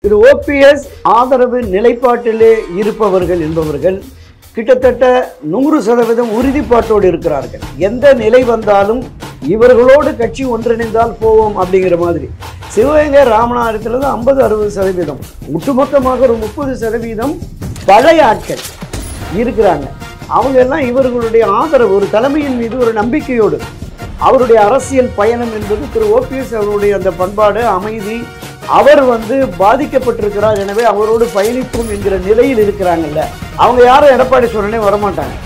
திரு OPS ஆதரவு நிலைப்பாட்டிலே இருப்பவர்கள் என்பவர்கள் கிட்டத்தட்ட நூறு சதவீதம் உறுதிப்பாட்டோடு இருக்கிறார்கள் எந்த நிலை வந்தாலும் இவர்களோடு கட்சி ஒன்றிணைந்தால் போவோம் அப்படிங்கிற மாதிரி சிவகங்கை ராமநாதத்தில் தான் ஐம்பது அறுபது சதவீதம் ஒட்டுமொத்தமாக ஒரு முப்பது சதவீதம் பழைய ஆட்கள் இருக்கிறாங்க அவங்க எல்லாம் இவர்களுடைய ஆதரவு ஒரு தலைமையின் மீது ஒரு நம்பிக்கையோடு அவருடைய அரசியல் பயணம் என்பது திரு ஓபிஎஸ் அவருடைய அந்த பண்பாடு அமைதி அவர் வந்து பாதிக்கப்பட்டிருக்கிறார் எனவே அவரோடு பயணிப்போம் என்கிற நிலையில் இருக்கிறாங்கல்ல அவங்க யாரும் எடப்பாடி சொல்றனே வரமாட்டாங்க